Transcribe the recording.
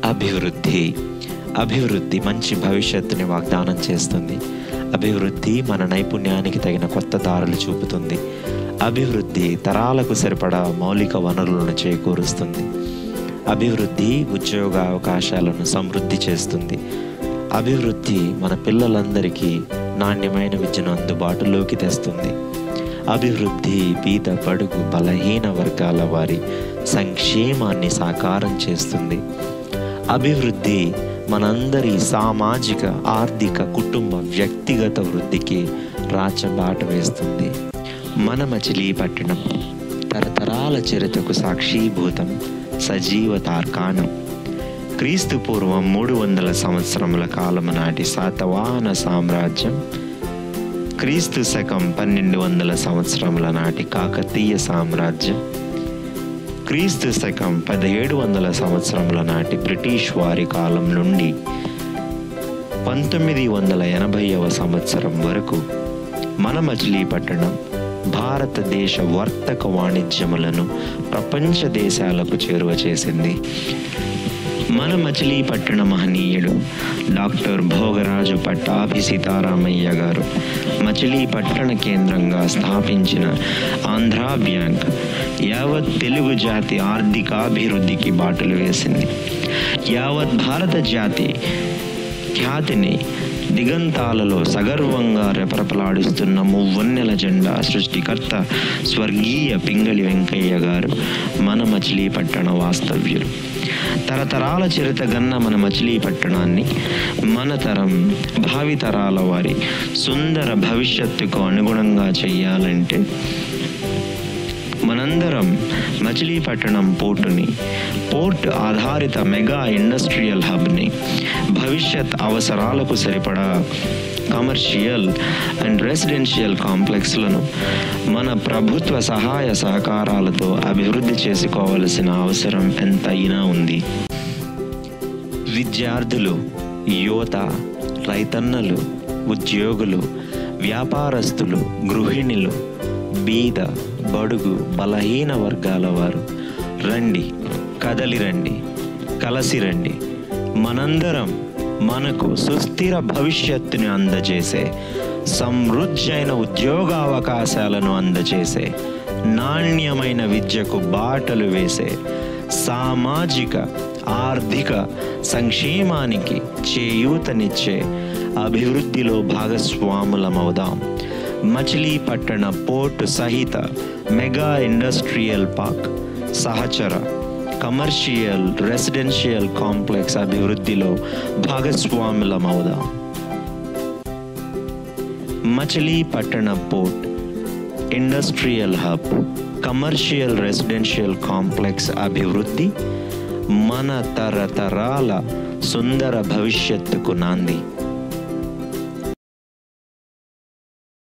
అభివృద్ధి అభివృద్ధి మంచి భవిష్యత్తుని వాగ్దానం చేస్తుంది అభివృద్ధి మన నైపుణ్యానికి తగిన కొత్త దారులు చూపుతుంది అభివృద్ధి తరాలకు సరిపడా మౌలిక వనరులను చేకూరుస్తుంది అభివృద్ధి ఉద్యోగ అవకాశాలను సమృద్ధి చేస్తుంది అభివృద్ధి మన పిల్లలందరికీ నాణ్యమైన విద్యను అందుబాటులోకి తెస్తుంది అభివృద్ధి బీద బడుగు బలహీన వర్గాల వారి సంక్షేమాన్ని సాకారం చేస్తుంది అభివృద్ధి మనందరి సామాజిక ఆర్థిక కుటుంబ వ్యక్తిగత వృద్ధికి రాచబాట వేస్తుంది మన మచిలీపట్నం తరతరాల చరితకు సాక్షీభూతం సజీవ తార్కాణం క్రీస్తు పూర్వం మూడు వందల సంవత్సరముల కాలము నాటి శాతవాహన సామ్రాజ్యం క్రీస్తు శకం పన్నెండు వందల సంవత్సరముల నాటి కాకతీయ సామ్రాజ్యం క్రీస్తు శకం పదిహేడు వందల సంవత్సరముల నాటి బ్రిటిష్ వారి కాలం నుండి పంతొమ్మిది వందల ఎనభైవ సంవత్సరం వరకు మన మచిలీపట్నం భారతదేశ వర్తక వాణిజ్యములను ప్రపంచ దేశాలకు చేరువ చేసింది మన మచిలీపట్నం మహనీయుడు డాక్టర్ భోగరాజు పట్టాభి సీతారామయ్య గారు మచిలీపట్టణ కేంద్రంగా స్థాపించిన ఆంధ్రా బ్యాంక్ యావత్ తెలుగు జాతి ఆర్థికాభివృద్ధికి బాటలు వేసింది యావత్ భారత జాతి ఖ్యాతిని దిగంతాలలో సగర్వంగా రెపరెపలాడిస్తున్న మువ్వన్నెల జెండా సృష్టికర్త స్వర్గీయ పింగళి వెంకయ్య గారు మన మచిలీపట్టణ వాస్తవ్యులు తరతరాల చరిత గన్న మన మచిలీపట్టణాన్ని మన తరం భావితరాల వారి సుందర భవిష్యత్తుకు అనుగుణంగా చేయాలంటే మనందరం మచిలీపట్నం పోర్టుని పోర్ట్ ఆధారిత మెగా ఇండస్ట్రియల్ హబ్ని భవిష్యత్ అవసరాలకు సరిపడా కమర్షియల్ అండ్ రెసిడెన్షియల్ కాంప్లెక్స్లను మన ప్రభుత్వ సహాయ సహకారాలతో అభివృద్ధి చేసుకోవలసిన అవసరం ఎంతైనా ఉంది విద్యార్థులు యువత రైతన్నలు ఉద్యోగులు వ్యాపారస్తులు గృహిణులు బీద బడుగు బలహీన వర్గాల వారు రండి కదలి రండి కలసి రండి మనందరం మనకు సుస్థిర భవిష్యత్తుని అందజేసే సమృద్ధైన ఉద్యోగావకాశాలను అందజేసే నాణ్యమైన విద్యకు బాటలు వేసే సామాజిక ఆర్థిక సంక్షేమానికి చేయూతనిచ్చే అభివృద్ధిలో భాగస్వాములమవుదాం మచిలీపట్టణ పోర్టు సహిత మెగా ఇండస్ట్రియల్ పార్క్ సహచర కమర్షియల్ రెసిడెన్షియల్ కాంప్లెక్స్ అభివృద్ధిలో భాగస్వాములమవుదాం Machilipatnam port industrial hub commercial residential complex అభివృద్ధి మన తరతరాల సుందర భవిష్యత్తుకు నాంది